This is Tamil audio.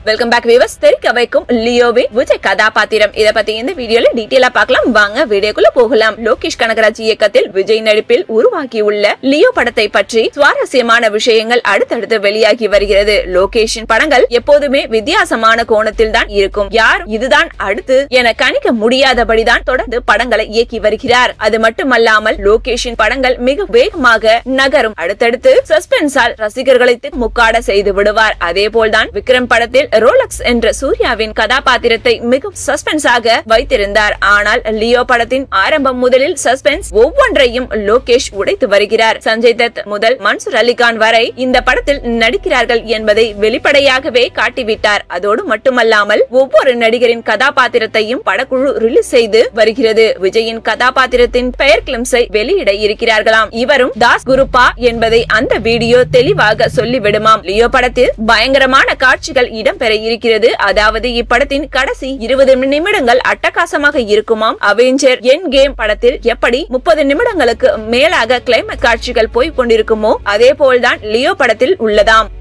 வெல்கம் பேக் வியூவர்ஸ் தெரிக்க வைக்கும் லியோவின் விஜய் கதாபாத்திரம் இத பத்தி இந்த வீடியோல டீடைலா பார்க்கலாம் வாங்க வீடியோக்குள்ள போகலாம் லோகேஷ் கனகராஜ் இயக்கத்தில் விஜய் நடிப்பில் உருவாகியுள்ள லியோ படத்தை பற்றி சுவாரஸ்யமான விஷயங்கள் அடுத்தடுத்து வெளியாகி வருகிறது லோகேஷின் படங்கள் எப்போதுமே வித்தியாசமான கோணத்தில் தான் இருக்கும் யார் இதுதான் அடுத்து என கணிக்க முடியாதபடிதான் தொடர்ந்து படங்களை இயக்கி வருகிறார் அது மட்டுமல்லாமல் லோகேஷின் படங்கள் மிக வேகமாக நகரும் அடுத்தடுத்து சஸ்பென்ஸால் ரசிகர்களை முக்காட செய்து விடுவார் அதே போல்தான் விக்ரம் படத்தில் ரோலக்ஸ் என்ற சூர்யாவின் கதாபாத்திரத்தை மிக சஸ்பென்ஸாக வைத்திருந்தார் ஆனால் லியோ படத்தின் ஆரம்பம் முதலில் சஸ்பென்ஸ் ஒவ்வொன்றையும் லோகேஷ் உடைத்து வருகிறார் சஞ்சய் தத் முதல் மன்சூர் அலிகான் வரை இந்த படத்தில் நடிக்கிறார்கள் என்பதை வெளிப்படையாகவே காட்டிவிட்டார் அதோடு மட்டுமல்லாமல் ஒவ்வொரு நடிகரின் கதாபாத்திரத்தையும் படக்குழு ரிலீஸ் செய்து வருகிறது விஜயின் கதாபாத்திரத்தின் பெயர் கிளிம்ஸை வெளியிட இருக்கிறார்களாம் இவரும் தாஸ் குருப்பா என்பதை அந்த வீடியோ தெளிவாக சொல்லிவிடுமாம் லியோ படத்தில் பயங்கரமான காட்சிகள் இடம்பெற இருக்கிறது அதாவது இப்படத்தின் கடைசி இருபது நிமிடங்கள் அட்டகாசமாக இருக்குமாம் அவெஞ்சர் என் கேம் படத்தில் எப்படி முப்பது நிமிடங்களுக்கு மேலாக கிளைமேக்ஸ் காட்சிகள் போய் கொண்டிருக்குமோ அதே போல்தான் லியோ படத்தில் உள்ளதாம்